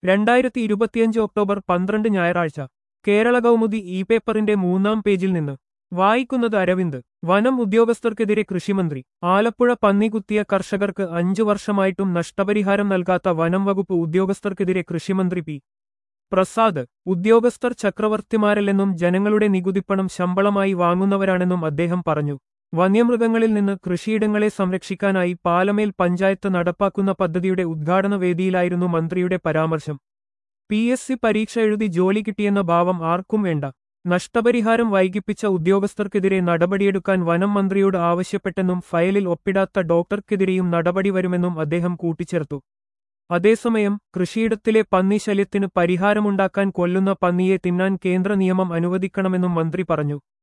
രണ്ടായിരത്തി ഇരുപത്തിയഞ്ച് ഒക്ടോബർ പന്ത്രണ്ട് ഞായറാഴ്ച കേരള കൗമുദി ഇ പേപ്പറിന്റെ മൂന്നാം പേജിൽ നിന്ന് വായിക്കുന്നത് അരവിന്ദ് വനം ഉദ്യോഗസ്ഥർക്കെതിരെ കൃഷിമന്ത്രി ആലപ്പുഴ പന്നി കുത്തിയ കർഷകർക്ക് അഞ്ചു വർഷമായിട്ടും നഷ്ടപരിഹാരം നൽകാത്ത വനം വകുപ്പ് ഉദ്യോഗസ്ഥർക്കെതിരെ കൃഷിമന്ത്രി പി പ്രസാദ് ഉദ്യോഗസ്ഥർ ചക്രവർത്തിമാരല്ലെന്നും ജനങ്ങളുടെ നികുതിപ്പണം ശമ്പളമായി വാങ്ങുന്നവരാണെന്നും അദ്ദേഹം പറഞ്ഞു വന്യമൃഗങ്ങളിൽ നിന്ന് കൃഷിയിടങ്ങളെ സംരക്ഷിക്കാനായി പാലമേൽ പഞ്ചായത്ത് നടപ്പാക്കുന്ന പദ്ധതിയുടെ ഉദ്ഘാടന വേദിയിലായിരുന്നു മന്ത്രിയുടെ പരാമർശം പി എസ് സി പരീക്ഷ എഴുതി ജോലി കിട്ടിയെന്ന ഭാവം ആർക്കും വേണ്ട നഷ്ടപരിഹാരം വൈകിപ്പിച്ച ഉദ്യോഗസ്ഥർക്കെതിരെ നടപടിയെടുക്കാൻ വനം മന്ത്രിയോട് ആവശ്യപ്പെട്ടെന്നും ഫയലിൽ ഒപ്പിടാത്ത ഡോക്ടർക്കെതിരെയും നടപടി വരുമെന്നും അദ്ദേഹം കൂട്ടിച്ചേർത്തു അതേസമയം കൃഷിയിടത്തിലെ പന്നി ശല്യത്തിന് പരിഹാരമുണ്ടാക്കാൻ കൊല്ലുന്ന പന്നിയെ തിന്നാൻ കേന്ദ്ര നിയമം അനുവദിക്കണമെന്നും മന്ത്രി പറഞ്ഞു